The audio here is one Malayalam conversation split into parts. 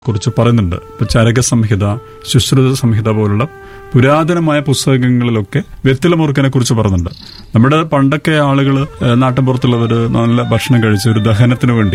കുറിച്ച് പറയുന്നുണ്ട് ഇപ്പൊ ചരക സംഹിത ശുശ്രുത സംഹിത പോലുള്ള പുരാതനമായ പുസ്തകങ്ങളിലൊക്കെ വെറ്റില മുറുക്കനെ കുറിച്ച് പറയുന്നുണ്ട് നമ്മുടെ പണ്ടൊക്കെ ആളുകൾ നാട്ടിൻപുറത്തുള്ളവർ നല്ല ഭക്ഷണം കഴിച്ച് ഒരു ദഹനത്തിന് വേണ്ടി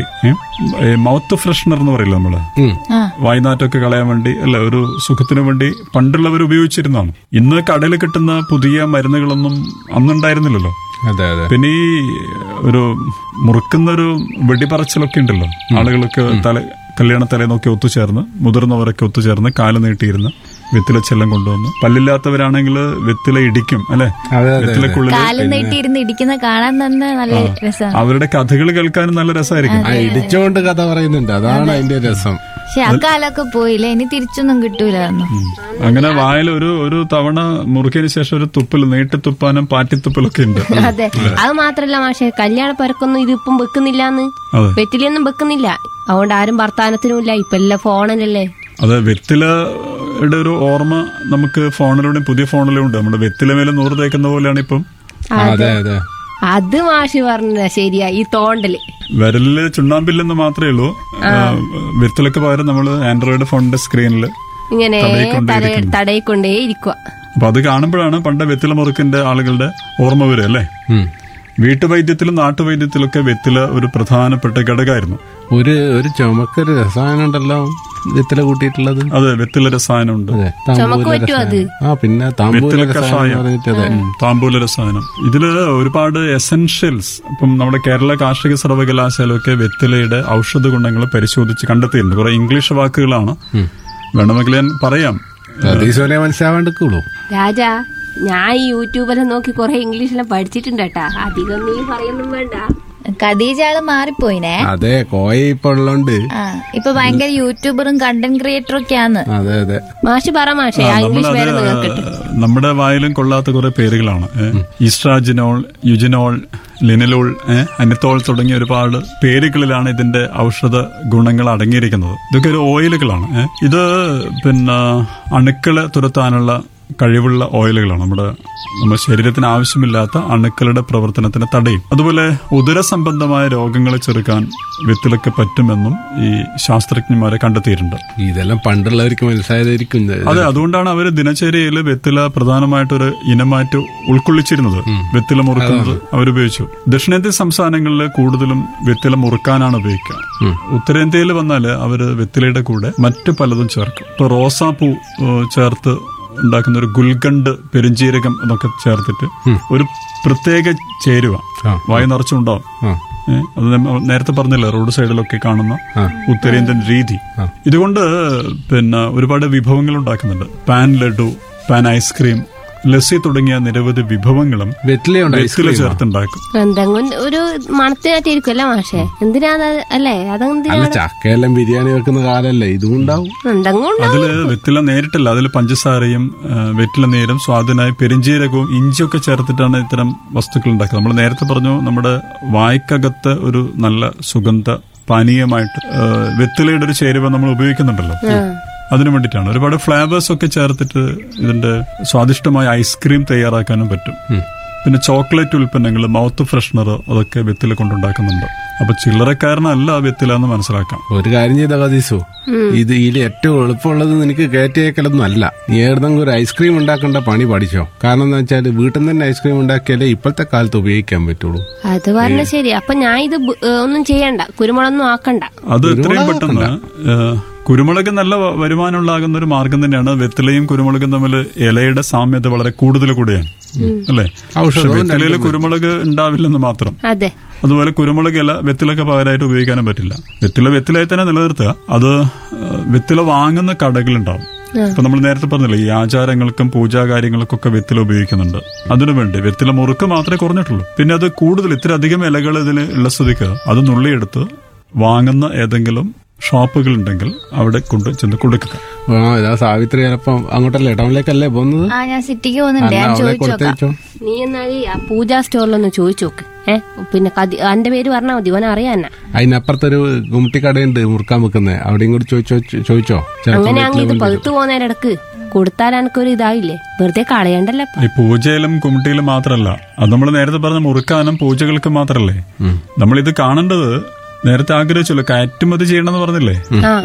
മൗത്ത് ഫ്രഷ്നർ എന്ന് പറയില്ല നമ്മള് ആ വായ്നാറ്റൊക്കെ കളയാൻ വേണ്ടി അല്ല ഒരു സുഖത്തിന് വേണ്ടി പണ്ടുള്ളവർ ഉപയോഗിച്ചിരുന്നതാണ് ഇന്ന് കടയിൽ കിട്ടുന്ന പുതിയ മരുന്നുകളൊന്നും അന്നുണ്ടായിരുന്നില്ലല്ലോ അതെ അതെ പിന്നെ ഈ ഒരു മുറുക്കുന്ന ഒരു വെടിപറച്ചിലൊക്കെ ഉണ്ടല്ലോ ആളുകളൊക്കെ തല കല്യാണ തലേന്നൊക്കെ ഒത്തുചേർന്ന് മുതിർന്നവരൊക്കെ ഒത്തുചേർന്ന് കാല് നീട്ടിയിരുന്ന് വെത്തില ചെല്ലം കൊണ്ടുവന്ന് പല്ലില്ലാത്തവരാണെങ്കിൽ വെത്തില ഇടിക്കും അല്ലെ അതെ, അതെ, വെത്തിലക്കുള്ളിൽ കാല് നീട്ടിയിരുന്ന് ഇടിക്കുന്ന കാണാൻ തന്നെ നല്ല രസമാണ് അവരുടെ കഥകൾ കേൾക്കാനും നല്ല രസമായിരിക്കും ആ ഇടിച്ചോണ്ട് കഥ പറയുന്നുണ്ട് അതാണ് അതിന്റെ രസം പക്ഷെ ആ കാലമൊക്കെ പോയില്ലേ ഇനി തിരിച്ചൊന്നും കിട്ടൂല ഒന്നും ഉം. അങ്ങനെ വായിൽ ഒരു ഒരു തവണ മുറുക്കിയതിന് ശേഷം ഒരു തുപ്പൽ നീട്ടിത്തുപ്പാനും പാറ്റിത്തുപ്പലൊക്കെ ഉണ്ട് അതെ അത് മാത്രല്ല മാഷെ കല്യാണ പരക്കൊന്നും ഇതിപ്പം വെക്കുന്നില്ലാന്ന് അതെ വെറ്റിലൊന്നും വെക്കുന്നില്ല അതുകൊണ്ട് ആരും വർത്താനത്തിനും ഇല്ല ഇപ്പൊ എല്ലാം ഫോണിലല്ലേ അത് വെത്തിലയുടെ ഒരു ഓർമ്മ നമുക്ക് ഫോണിലൂടെ പുതിയ ഫോണിലും ഉണ്ട് നമ്മുടെ വെത്തില മേലെ നൂറ് തേക്കുന്ന പോലെയാണ് ഇപ്പം അതെ അതെ അത് മാഷി പറഞ്ഞ ശരിയാ ഈ തോണ്ടല് വിരലില് ചുണ്ണാമ്പില്ലെന്ന് മാത്രമേ ഉള്ളൂ വെത്തിലൊക്കെ പകരം നമ്മൾ ആൻഡ്രോയിഡ് ഫോണിന്റെ സ്ക്രീനിൽ ഇങ്ങനെ തടയിക്കൊണ്ടേ തല ഇരിക്കുന്നു. തടയിക്കൊണ്ടേ ഇരിക്കുക അപ്പൊ അത് കാണുമ്പോഴാണ് പണ്ട് വെത്തില മുറുക്കിന്റെ ആളുകളുടെ ഓർമ്മ വരിക അല്ലേ ഉം. വീട്ടുവൈദ്യത്തിലും നാട്ടുവൈദ്യത്തിലൊക്കെ വെത്തില ഒരു പ്രധാനപ്പെട്ട ഘടകമായിരുന്നു ഒരു ഒരു ചുമക്കൊരു രസായനം ഉണ്ടല്ലോ വിത്തില കൂട്ടിയിട്ടുള്ളത് അതെ വെത്തില രസായനമുണ്ട് അതെ ചുമക്ക് താമ്പൂല പറ്റുമോ അത്? രസായനം. ആ പിന്നെ താമ്പൂല വെറ്റില രസായനം കഷായം. എന്ന് പറഞ്ഞിട്ട് അതെ ഉം, താമ്പൂല രസായനം ഇതില് ഒരുപാട് എസെൻഷ്യൽസ് ഇപ്പം നമ്മുടെ കേരള കാർഷിക സർവകലാശാലയൊക്കെ വെത്തിലയുടെ ഔഷധ ഗുണങ്ങൾ പരിശോധിച്ച് കണ്ടെത്തിയിട്ടുണ്ട് കുറെ ഇംഗ്ലീഷ് വാക്കുകളാണ് വേണമെങ്കിൽ ഞാൻ പറയാം അതീസോലെ മനസ്സിലാവാണ്ടിക്കുള്ളൂ രാജാ ഞാൻ ഈ യൂട്യൂബെല്ലാം നോക്കി കുറെ ഇംഗ്ലീഷെല്ലാം പഠിച്ചിട്ടുണ്ട് കേട്ടാ അധികം നീ പറയൊന്നും വേണ്ട ഖദീജ ആള് മാറിപ്പോയിനെ അതെ കോയ ഇപ്പൊ ഉള്ളോണ്ട് ആ ഇപ്പൊ ഭയങ്കര യൂട്യൂബറും കണ്ടന്റ് ക്രിയേറ്ററും ഒക്കെയാന്ന് അതെ അതെ മാഷി പറ മാഷെ ആ ഇംഗ്ലീഷ് പേര് നമ്മളത് കേൾക്കട്ടെ നമ്മുടെ വായിലും കൊള്ളാത്ത കുറെ പേരുകളാണ് ഏ. ഈസ്ട്രാജിനോൾ യുജിനോൾ ലിനലോൾ ഏ, അനിത്തോൾ തുടങ്ങിയ ഒരുപാട് പേരുകളിലാണ് ഇതിന്റെ ഔഷധ ഗുണങ്ങൾ അടങ്ങിയിരിക്കുന്നത് ഇതൊക്കെ ഒരു ഓയിലുകളാണ് ഏ. ഇത് പിന്നെ അണുക്കളെ തുരത്താനുള്ള കഴിവുള്ള ഓയിലുകളാണ് നമ്മുടെ നമ്മുടെ ശരീരത്തിന് ആവശ്യമില്ലാത്ത അണുക്കളുടെ പ്രവർത്തനത്തിന് തടയും അതുപോലെ ഉദര സംബന്ധമായ രോഗങ്ങളെ ചെറുക്കാൻ വിത്തിലൊക്കെ പറ്റുമെന്നും ഈ ശാസ്ത്രജ്ഞന്മാരെ കണ്ടെത്തിയിട്ടുണ്ട് ഇതെല്ലാം പണ്ടുള്ളവർക്ക് മനസ്സിലായതായിരിക്കും ഇത്. അതെ അതുകൊണ്ടാണ് അവര് ദിനചര്യയിൽ വെത്തില പ്രധാനമായിട്ടൊരു ഇനമായിട്ട് ഉൾക്കൊള്ളിച്ചിരുന്നത് വെത്തില മുറുക്കുന്നത് അവരുപയോഗിച്ചു ദക്ഷിണേന്ത്യൻ സംസ്ഥാനങ്ങളിൽ കൂടുതലും വെത്തില മുറുക്കാനാണ് ഉപയോഗിക്കുക ഉത്തരേന്ത്യയിൽ വന്നാൽ അവര് വെത്തിലയുടെ കൂടെ മറ്റു പലതും ചേർക്കും ഇപ്പൊ റോസാപ്പൂ ഏഹ്, ചേർത്ത് ഉണ്ടാക്കുന്ന ഒരു ഗുൽഗണ്ട് പെരുംജീരകം എന്നൊക്കെ ചേർത്തിട്ട് ഒരു പ്രത്യേക ചേരുവ ആ. വായു നിറച്ചുണ്ടാവും ആ. ഏ, അത് നമ്മ നേരത്തെ പറഞ്ഞില്ല റോഡ് സൈഡിലൊക്കെ കാണുന്ന ആ. ഉത്തരേന്ത്യൻ രീതി ആ. ഇതുകൊണ്ട് പിന്നെ ഒരുപാട് വിഭവങ്ങൾ ഉണ്ടാക്കുന്നുണ്ട് പാൻ ലഡു പാൻ ഐസ്ക്രീം ലസ്സി തുടങ്ങിയ നിരവധി വിഭവങ്ങളും വെറ്റിലയുണ്ട് വെറ്റില ഐസ്ക്രീം ചേർത്തുണ്ടാക്കും എന്തെങ്കിലും ഒരു മണത്തിനായിട്ടിരിക്കും അല്ലേ മാഷെ എന്തിനാ അത് അല്ലേ അതെന്തിനാ അല്ല ചക്കയെല്ലാം ബിരിയാണി വെക്കുന്ന കാലല്ലേ ഇതും ഉണ്ടാവും എന്തെങ്കിലും ഉണ്ടാവും. അതില് വെറ്റില നേരിട്ടല്ല അതിൽ പഞ്ചസാരയും ആ, വെറ്റില നീരും സ്വാദിനായി പെരിഞ്ചീരകവും ഇഞ്ചിയൊക്കെ ചേർത്തിട്ടാണ് ഇത്തരം വസ്തുക്കൾ ഉണ്ടാക്കുന്നത് നമ്മൾ നേരത്തെ പറഞ്ഞു നമ്മുടെ വായ്ക്കകത്ത് ഒരു നല്ല സുഗന്ധ പാനീയമായിട്ട് ആ, വെറ്റിലയുടെ ഒരു ചേരുവ നമ്മൾ ഉപയോഗിക്കുന്നുണ്ടല്ലോ അതിനു വേണ്ടിയിട്ടാണ് ഒരുപാട് ഫ്ലേവേഴ്സ് ഒക്കെ ചേർത്തിട്ട് ഇതിന്റെ സ്വാദിഷ്ടമായ ഐസ്ക്രീം തയ്യാറാക്കാനും പറ്റും പിന്നെ ചോക്ലേറ്റ് ഉൽപ്പന്നങ്ങൾ മൗത്ത് ഫ്രഷ്നർ അതൊക്കെ വെത്തില കൊണ്ടുണ്ടാക്കുന്നുണ്ട് അപ്പൊ ചില്ലറക്കാരനല്ല വെത്തില എന്ന് മനസ്സിലാക്കാം ഒരു കാര്യം ചെയ്ത കതീസു ഇത് ഇതിൽ ഏറ്റവും എളുപ്പമുള്ളത് നിനക്ക് കയറ്റിയേക്കലൊന്നും അല്ല നീ ഏതെങ്കിലും ഒരു ഐസ്ക്രീം ഉണ്ടാക്കേണ്ട പണി പഠിച്ചോ കാരണം എന്താ വെച്ചാൽ വീട്ടിൽ നിന്ന് തന്നെ ഐസ്ക്രീം ഉണ്ടാക്കിയാലേ ഇപ്പോഴത്തെ കാലത്ത് ഉപയോഗിക്കാൻ പറ്റുള്ളൂ അത് പറഞ്ഞ ശരി അപ്പൊ ഞാൻ ഇത് ബ്- ഏ, ഒന്നും ചെയ്യണ്ട കുരുമുളകൊന്നും ആക്കണ്ട അത് എത്രയും പെട്ടെന്ന് ഏഹ്, കുരുമുളക് നല്ല വ- വരുമാനമുള്ളാകുന്ന ഒരു മാർഗം തന്നെയാണ് വെത്തിലയും കുരുമുളകും തമ്മിൽ ഇലയുടെ സാമ്യത വളരെ കൂടുതൽ കൂടിയാണ് അല്ലേ പക്ഷെ വെത്തിലയിൽ കുരുമുളക് ഉണ്ടാവില്ലെന്ന് മാത്രം അതെ അതുപോലെ കുരുമുളക് ഇല വെത്തിലൊക്കെ പകരമായിട്ട് ഉപയോഗിക്കാനും പറ്റില്ല വെത്തില വെത്തിലായി തന്നെ നിലനിർത്തുക അത് ഏഹ്, വെത്തില വാങ്ങുന്ന കടകളുണ്ടാവും ഇപ്പൊ നമ്മൾ നേരത്തെ പറഞ്ഞില്ലേ ഈ ആചാരങ്ങൾക്കും പൂജാകാര്യങ്ങൾക്കൊക്കെ വെത്തില ഉപയോഗിക്കുന്നുണ്ട് അതിനുവേണ്ടി വെത്തില മുറുക്ക് മാത്രമേ കുറഞ്ഞിട്ടുള്ളൂ പിന്നെ അത് കൂടുതൽ ഇത്ര അധികം ഇലകൾ ഇതിൽ ഉള്ള സ്ഥിതിക്ക് അത് നുള്ളിയെടുത്ത് വാങ്ങുന്ന ഏതെങ്കിലും ഷോപ്പുകൾ ഉണ്ടെങ്കിൽ അവിടെ കൊണ്ട് ചെന്ന് കൊടുക്കുക ആ ഇതാ സാവിത്രി ചിലപ്പം അങ്ങോട്ടല്ലേ ടൗണിലേക്കല്ലേ പോകുന്നത് ആ ഞാൻ സിറ്റിക്ക് പോകുന്നുണ്ട് അല്ല ഞാൻ അവളെ ചോദിച്ചു നോക്കാം കൊടുത്തേച്ചോ നീ എന്നാല് ആ പൂജാ സ്റ്റോറിലൊന്ന് ചോദിച്ചു നോക്ക് ഏ പിന്നെ കതി എന്റെ പേര് പറഞ്ഞാൽ മതി ഓനെ അറിയാനാ അതിനപ്പുറത്തൊരു ഗുമട്ടി കടയുണ്ട് മുറുക്കാൻ വെക്കുന്നത് അവിടെയും കൂടി ചോദിച്ചോ ചോദിച്ചോ ചിലപ്പം അങ്ങനെയാണെങ്കിൽ ഇത് വീട്ടിലെ പഴുത്തു പോകുന്നതിനിടക്ക് കൊടുത്താൽ എനിക്കൊരു ഇതായില്ലേ വെറുതെ കളയണ്ടല്ലോ ഇപ്പൊ. ഈ പൂജയിലും കുമിട്ടിയിലും മാത്രമല്ല അത് നമ്മൾ നേരത്തെ പറഞ്ഞ മുറുക്കാനും പൂജകൾക്ക് മാത്രല്ലേ നമ്മൾ ഇത് കാണേണ്ടത് നേരത്തെ ആഗ്രഹിച്ചല്ലോ കയറ്റുമതി ചെയ്യണമെന്ന് പറഞ്ഞില്ലേ ആ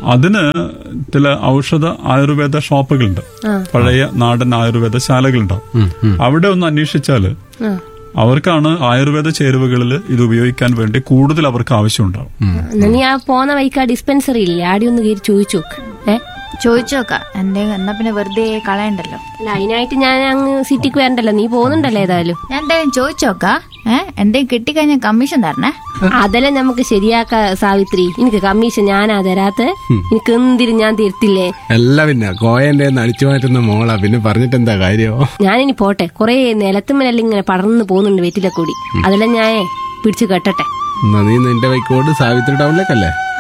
അതിന് ചില ഔഷധ ആയുർവേദ ഷോപ്പുകളുണ്ട് പഴയ നാടൻ ആയുർവേദ ശാലകളുണ്ടാവും അവിടെ ഒന്ന് അന്വേഷിച്ചാല് ആ. അവർക്കാണ് ആയുർവേദ ചേരുവകളിൽ ഇത് ഉപയോഗിക്കാൻ വേണ്ടി കൂടുതൽ അവർക്ക് ആവശ്യമുണ്ടാവും എന്നാ നീ ആ പോന്ന വഴിക്ക് ആ ഡിസ്പെൻസറി ഇല്ലേ ആടി ഒന്ന് കയറി ചോദിച്ചു നോക്ക് ഏ ചോദിച്ചോക്കാം എന്റെ എന്നാ പിന്നെ വെറുതെ കളയണ്ടല്ലോ അല്ല അതിനായിട്ട് ഞാൻ അങ്ങ് സിറ്റിക്ക് വരണ്ടല്ലോ നീ പോകുന്നുണ്ടല്ലോ ഏതായാലും ഞാൻ എന്തായാലും ചോദിച്ചോക്കാം ഏ എന്തെങ്കിലും കിട്ടിക്കഴിഞ്ഞാൽ കമ്മീഷൻ തരണേ അതെല്ലാം നമുക്ക് ശരിയാക്ക സാവിത്രി എനിക്ക് കമ്മീഷൻ ഞാനാ തരാത്ത എനിക്ക് എന്തിനും ഞാൻ തരത്തില്ലേ എല്ലാം പിന്നെ കോയന്റെ അടിച്ചു മാറ്റുന്ന മോളാ പിന്നെ പറഞ്ഞിട്ട് എന്താ കാര്യമോ ഞാനിനി പോട്ടെ കൊറേ നിലത്തുമ്മലെല്ലാം ഇങ്ങനെ പടർന്നു പോകുന്നുണ്ട് വെറ്റിലെ കൂടി അതെല്ലാം ഞാൻ പിടിച്ചു കെട്ടട്ടെ എന്നാ നീ നിന്റെ വൈക്കോട് സാവിത്രി ടൗണിലേക്കല്ലേ